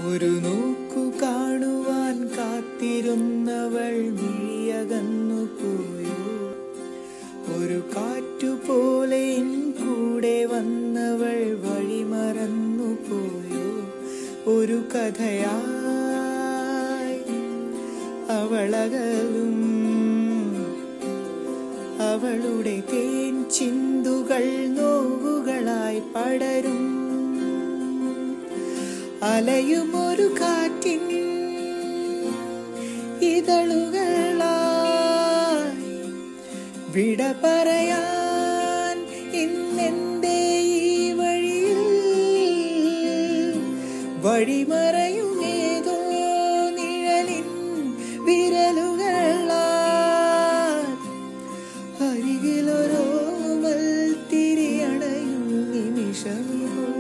ഒരു നോക്കു കാണുവാൻ കാത്തിരുന്നവൾ മിഴിയകന്നു പോയോ ഒരു കാറ്റുപോലെ എൻ കൂടെ വന്നവൾ വഴിമറന്നു പോയോ ഒരു കഥയായി അവളകലും അവളുടെ തേൻ ചിന്തുകൾ നോവുകളായി പടരും അലയും ഒരു കാറ്റിൻ ഇതളുകളായി വിട പറയാൻ ഇന്നെന്റെ ഈ വഴിയിൽ വഴിമറയുമേതോ നിഴലിൻ വിരലുകളാൽ അരികിലൊരോമൽ തിരിയണയും നിമിഷമിതോ